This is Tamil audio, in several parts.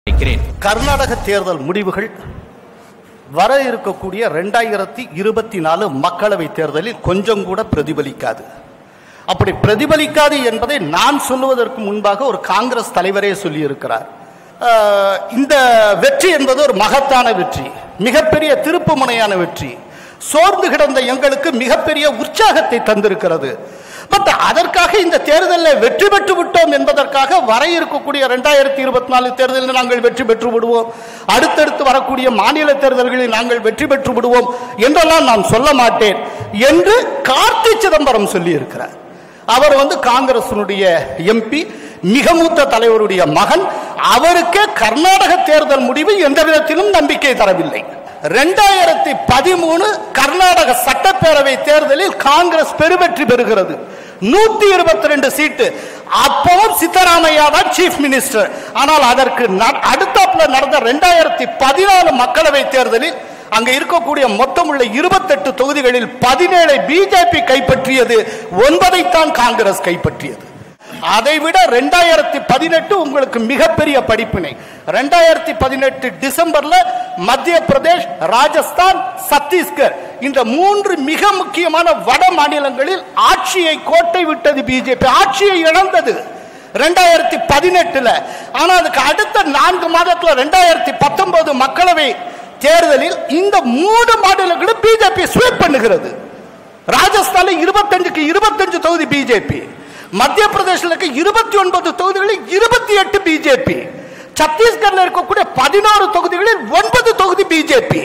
வைக்கிறேன் கர்நாடக தேர்தல் முடிவுகள் வர இருக்கக்கூடிய ரெண்டாயிரத்தி இருபத்தி நாலு மக்களவை தேர்தலில் கொஞ்சம் கூட பிரதிபலிக்காது அப்படி பிரதிபலிக்காது என்பதை நான் சொல்லுவதற்கு முன்பாக ஒரு காங்கிரஸ் தலைவரே சொல்லியிருக்கிறார் ஆஹ், இந்த வெற்றி என்பது ஒரு மகத்தான வெற்றி மிகப்பெரிய திருப்பு முனையான வெற்றி சோர்ந்து கிடந்த எங்களுக்கு மிகப்பெரிய உற்சாகத்தை தந்திருக்கிறது பட் அதற்காக இந்த தேர்தலில் வெற்றி பெற்று விட்டோம் என்பதற்காக வர இருக்கக்கூடிய ரெண்டாயிரத்தி இருபத்தி நாலு தேர்தலில் நாங்கள் வெற்றி பெற்று விடுவோம் அடுத்தடுத்து வரக்கூடிய மாநில தேர்தல்களில் நாங்கள் வெற்றி பெற்று விடுவோம் என்றெல்லாம் நான் சொல்ல மாட்டேன் என்று கார்த்தி சிதம்பரம் சொல்லி இருக்கிறார் அவர் வந்து காங்கிரசினுடைய எம்பி மிக மூத்த தலைவருடைய மகன் அவருக்கே கர்நாடக தேர்தல் முடிவு எந்த விதத்திலும் நம்பிக்கை தரவில்லை ரெண்டாயிரத்தி பதிமூணு கர்நாடக சட்டப்பேரவை தேர்தலில் காங்கிரஸ் பெருவெற்றி பெறுகிறது நூத்தி இருபத்தி ரெண்டு சீட்டு அப்பவும் சித்தராமையா தான் சீஃப் மினிஸ்டர் ஆனால் அதற்கு ந- அடுத்தாப்புல நடந்த ரெண்டாயிரத்தி பதினாலு மக்களவை தேர்தலில் அங்க இருக்கக்கூடிய மொத்தம் உள்ள இருபத்தெட்டு தொகுதிகளில் பதினேழை பிஜேபி கைப்பற்றியது ஒன்பதைத்தான் காங்கிரஸ் கைப்பற்றியது அதைவிட ரெண்டாயிரத்தி பதினெட்டு உங்களுக்கு மிகப்பெரிய படிப்பினை ரெண்டாயிரத்தி பதினெட்டு டிசம்பர்ல மத்திய பிரதேஷ் ராஜஸ்தான் சத்தீஸ்கர் இந்த மூன்று மிக முக்கியமான வட மாநிலங்களில் ஆட்சியை கோட்டை விட்டது பிஜேபி ஆட்சியை இழந்தது ரெண்டாயிரத்தி பதினெட்டுல ஆனா அதுக்கு அடுத்த நான்கு மாதத்துல ரெண்டாயிரத்தி பத்தொன்பது மக்களவை தேர்தலில் இந்த மூணு மாநிலங்களும் பிஜேபி ஸ்வீப் பண்ணுகிறது ராஜஸ்தான்ல இருபத்தஞ்சுக்கு இருபத்தஞ்சு தொகுதி பிஜேபி மத்திய பிரதேசல இருக்க இருபத்தி ஒன்பது தொகுதிகளில் இருபத்தி எட்டு பிஜேபி சத்தீஸ்கர்ல இருக்கக்கூடிய பதினாறு தொகுதிகளில் ஒன்பது தொகுதி பிஜேபி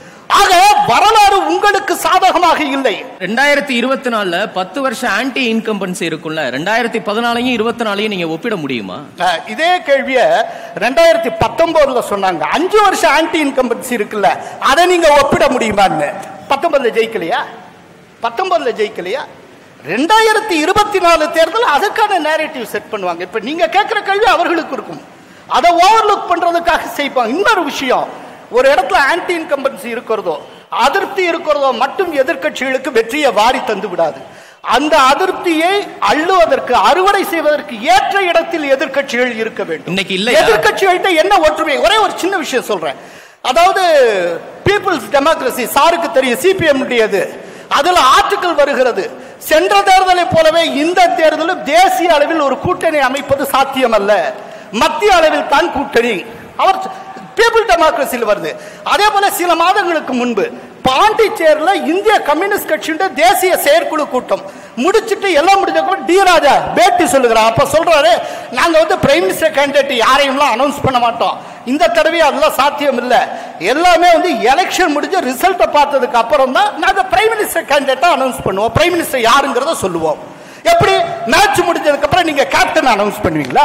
ஆக வரலாறு உங்களுக்கு சாதகமாக இல்லை ரெண்டாயிரத்தி இருபத்தி நாலுல பத்து வருஷம் ஆன்டி இன்கம்பன்சி இருக்கும்ல ரெண்டாயிரத்தி பதினாலையும் இருபத்தி நாலையும் நீங்க ஒப்பிட முடியுமா அஹ், இதே கேள்விய ரெண்டாயிரத்தி பத்தொன்பதுல சொன்னாங்க அஞ்சு வருஷம் ஆன்டி இன்கம்பன்சி இருக்குல்ல அதை நீங்க ஒப்பிட முடியுமான்னு பத்தொன்பதுல ஜெயிக்கலையா பத்தொன்பதுல ஜெயிக்கலையா ரெண்டாயிரத்தி இருபத்தி நாலு தேர்தல் அதுக்கான நேரேட்டிவ் செட் பண்ணுவாங்க இப்ப நீங்க கேட்கிற கேள்வி அவர்களுக்கு இருக்கும் அதை ஓவர்லுக் பண்றதுக்காக செய்வாங்க இன்னொரு விஷயம் ஒரு இடத்துல ஆன்டி இன்கம்பன்சி இருக்கிறதோ அதிருப்தி இருக்கிறதோ மட்டும் எதிர்க்கட்சிகளுக்கு வெற்றியை வாரி தந்து விடாது அந்த அதிருப்தியை அள்ளுவதற்கு அறுவடை செய்வதற்கு ஏற்ற இடத்தில் எதிர்க்கட்சிகள் இருக்க வேண்டும் இன்னைக்கு இல்லையா? எதிர்க்கட்சிகள்கிட்ட என்ன ஒற்றுமை ஒரே ஒரு சின்ன விஷயம் சொல்றேன் அதாவது பீப்புள்ஸ் டெமோக்ரஸி சாருக்கு தெரியும் சிபிஎம் உடையது அதுல ஆர்டிக்கல் வருகிறது சென்ற தேர்தலை போலவே இந்த தேர்தலும் தேசிய அளவில் ஒரு கூட்டணி அமைப்பது சாத்தியமல்ல மத்திய அளவில் தான் கூட்டணி அவர் பீப்புள் டெமோக்ரஸியில் வருது அதே போல சில மாதங்களுக்கு முன்பு பாண்டிச்சேரியில் இந்திய கம்யூனிஸ்ட் கட்சியுடைய தேசிய செயற்குழு கூட்டம் முடிச்சிட்டு எல்லாம் முடிஞ்ச டி ராஜா பேட்டி சொல்லுகிறார் அப்ப சொல்றாரு நாங்க வந்து பிரைம் மினிஸ்டர் கேண்டிடேட் யாரையும்லாம் அனௌன்ஸ் பண்ண மாட்டோம் இந்த தடவை அதெல்லாம் சாத்தியம் இல்ல எல்லாமே வந்து எலெக்ஷன் முடிஞ்ச ரிசல்ட்டை பார்த்ததுக்கு அப்புறம் தான் நாங்க பிரைம் மினிஸ்டர் கேண்டிடேட்டா அனௌன்ஸ் பண்ணுவோம் பிரைம் மினிஸ்டர் யாருங்கிறத சொல்லுவோம் எப்படி மேட்ச் முடிஞ்சதுக்கு அப்புறம் நீங்க கேப்டன் அனௌன்ஸ் பண்ணுவீங்களா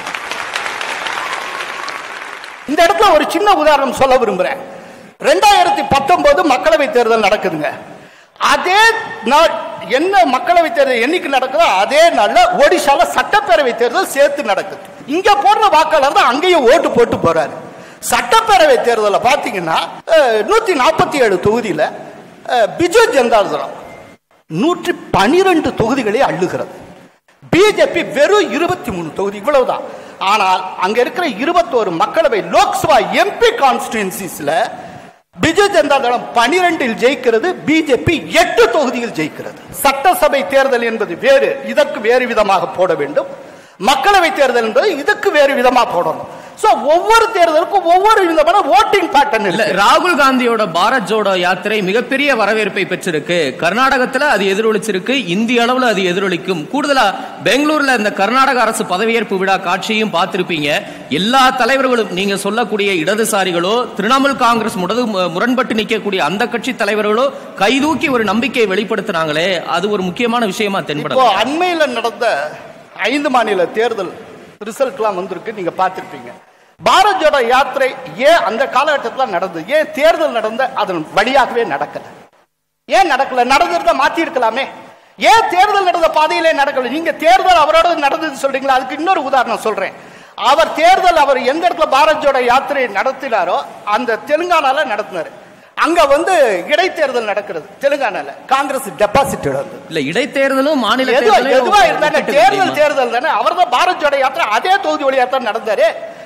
இந்த இடத்துல ஒரு சின்ன உதாரணம் சொல்ல விரும்புறேன் ரெண்டாயிரத்தி பத்தொன்பது மக்களவை தேர்தல் நடக்குதுங்க அதே நாள் என்ன மக்களவை தேர்தல் என்னைக்கு நடக்குதோ அதே நாள்ல ஒடிஷால சட்டப்பேரவை தேர்தல் சேர்த்து நடக்குது இங்க போடுற வாக்காளர் தான் அங்கேயும் ஓட்டு போட்டு போறாரு சட்டப்பேரவை தேர்தலில் பாத்தீங்கன்னா நூத்தி நாற்பத்தி ஏழு தொகுதியில அஹ், பிஜு ஜனதா தளம் நூற்றி பனிரெண்டு தொகுதிகளை அள்ளுகிறது பிஜேபி வெறும் இருபத்தி மூணு தொகுதி இவ்வளவுதான் ஆனால் அங்க இருக்கிற இருபத்தோரு மக்களவை லோக்சபா எம்பி கான்ஸ்டிடுவன்சிஸ்ல பிஜு ஜனதா தளம் பனிரெண்டில் ஜெயிக்கிறது பிஜேபி எட்டு தொகுதியில் ஜெயிக்கிறது சட்டசபை தேர்தல் என்பது வேறு இதற்கு வேறு விதமாக போட வேண்டும் மக்களவை தேர்தல் என்பது இதுக்கு வேறு விதமா போடணும் சோ ஒவ்வொரு தேர்தலுக்கும் ஒவ்வொரு விதமான ஓட்டிங் பேட்டர்ன் இல்ல இல்ல ராகுல் காந்தியோட பாரத் ஜோடோ யாத்திரை மிகப்பெரிய வரவேற்பை பெற்றிருக்கு கர்நாடகத்துல அது எதிரொலிச்சிருக்கு இந்திய அளவுல அது எதிரொலிக்கும் கூடுதலா பெங்களூர்ல இந்த கர்நாடக அரசு பதவியேற்பு விழா காட்சியும் பார்த்திருப்பீங்க எல்லா தலைவர்களும் நீங்க சொல்லக்கூடிய இடதுசாரிகளோ திரிணாமுல் காங்கிரஸ் முடது முரண்பட்டு நிக்கக்கூடிய அந்த கட்சி தலைவர்களோ கைதூக்கி ஒரு நம்பிக்கையை வெளிப்படுத்தினாங்களே அது ஒரு முக்கியமான விஷயமா இப்போ தென்படும் அண்மையில் நடந்த ஐந்து மாநில தேர்தல் ரிசல்ட்லாம் வந்திருக்கு நீங்க பார்த்திருப்பீங்க பாரத் ஜோடோ யாத்திரை ஏன் அந்த காலகட்டத்தில் நடந்தது ஏன் தேர்தல் நடந்த அதன் வழியாகவே நடக்கல ஏன் நடக்கல நடந்திருந்தா மாத்தி இருக்கலாமே ஏன் தேர்தல் நடந்த பாதையிலே நடக்கல நீங்க தேர்தல் அவரோட நடந்தது சொல்றீங்களா அதுக்கு இன்னொரு உதாரணம் சொல்றேன் அவர் தேர்தல் அவர் எந்த இடத்துல பாரத் ஜோடோ யாத்திரை நடத்தினாரோ அந்த தெலுங்கானால நடத்தினாரு அங்க வந்து இடைத்தேர்தல் நடக்கிறது தெலுங்கானால காங்கிரஸ் டெபாசிட் இழந்தது இல்ல இடைத்தேர்தலும் மாநில எதுவா தேர்தலையும் எதுவா இருந்தானே ஒப்பிட்டு தேர்தல் தெரியுமா? தேர்தல் தானே அவர் தான் பாரத் ஜோடோ யாத்திரை அதே தொகுதி வழியா தான் நடந்தாரு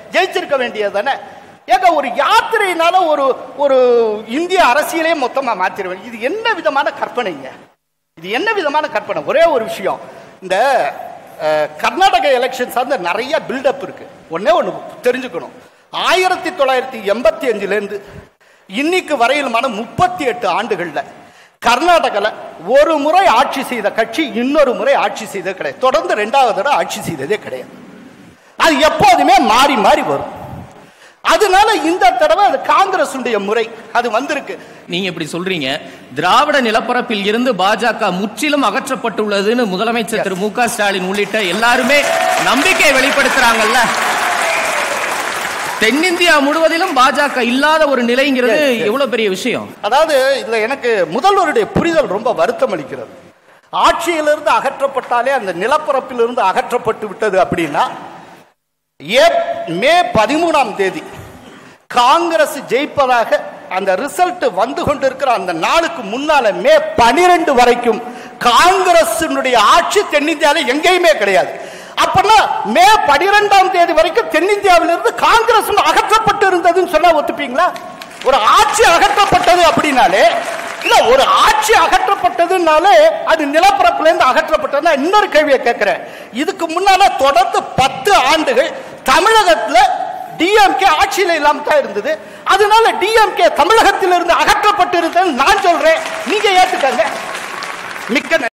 ஜெயிச்சிருக்க வேண்டியது தானே ஏங்க ஒரு யாத்திரையினால ஒரு ஒரு இந்திய அரசியலே மொத்தமா மாத்திருவேன் இது என்ன விதமான கற்பனைங்க இது என்ன விதமான கற்பனை ஒரே ஒரு விஷயம் இந்த அஹ், கர்நாடக எலெக்ஷன் சார்ந்த நிறைய பில்டப் இருக்கு ஒண்ணே ஒன்று தெரிஞ்சுக்கணும் ஆயிரத்தி தொள்ளாயிரத்தி எண்பத்தி அஞ்சுலேருந்து இன்னைக்கு வரையிலுமான முப்பத்தி எட்டு ஆண்டுகள்ல கர்நாடகால ஒரு முறை ஆட்சி செய்த கட்சி இன்னொரு முறை ஆட்சி செய்தது கிடையாது தொடர்ந்து ரெண்டாவது தடவை ஆட்சி செய்ததே கிடையாது அது எப்போதுமே மாறி மாறி வரும் அதனால இந்த தடவை அது காங்கிரசுடைய முறை அது வந்திருக்கு நீங்க இப்படி சொல்றீங்க திராவிட நிலப்பரப்பில் இருந்து பாஜக முற்றிலும் அகற்றப்பட்டுள்ளதுன்னு முதலமைச்சர் திரு மு க ஸ்டாலின் உள்ளிட்ட எல்லாருமே நம்பிக்கை வெளிப்படுத்துறாங்கல்ல தென்னிந்தியா முழுவதிலும் பாஜக இல்லாத ஒரு நிலைங்கிறது Yes, yes. எவ்வளவு பெரிய விஷயம் அதாவது இதுல எனக்கு முதல்வருடைய புரிதல் ரொம்ப வருத்தம் அளிக்கிறது ஆட்சியிலிருந்து அகற்றப்பட்டாலே அந்த நிலப்பரப்பிலிருந்து அகற்றப்பட்டு விட்டது அப்படின்னா ஏப் மே பதிமூணாம் தேதி காங்கிரஸ் ஜெயிப்பதாக அந்த ரிசல்ட் வந்து கொண்டிருக்கிற அந்த நாளுக்கு முன்னால மே பனிரெண்டு வரைக்கும் காங்கிரசினுடைய ஆட்சி தென்னிந்தியாவில் எங்கேயுமே கிடையாது அப்பனா மே பனிரெண்டாம் தேதி வரைக்கும் தென்னிந்தியாவிலிருந்து காங்கிரஸ் அகற்றப்பட்டு இருந்ததுன்னு சொன்னா ஒத்துப்பீங்களா ஒரு ஆட்சி அகற்றப்பட்டது அப்படின்னாலே இல்ல ஒரு ஆட்சி அகற்றப்பட்டதுனாலே அது நிலப்பரப்புல இருந்து அகற்றப்பட்டதுன்னா இன்னொரு கேள்வியை கேட்கிறேன் இதுக்கு முன்னால தொடர்ந்து பத்து ஆண்டுகள் தமிழகத்துல டிஎம்கே ஆட்சியில இல்லாம தான் இருந்தது அதனால டிஎம்கே தமிழகத்திலிருந்து அகற்றப்பட்டு இருந்தது நான் சொல்றேன் நீங்க ஏத்துக்கங்க மிக்க நன்றி.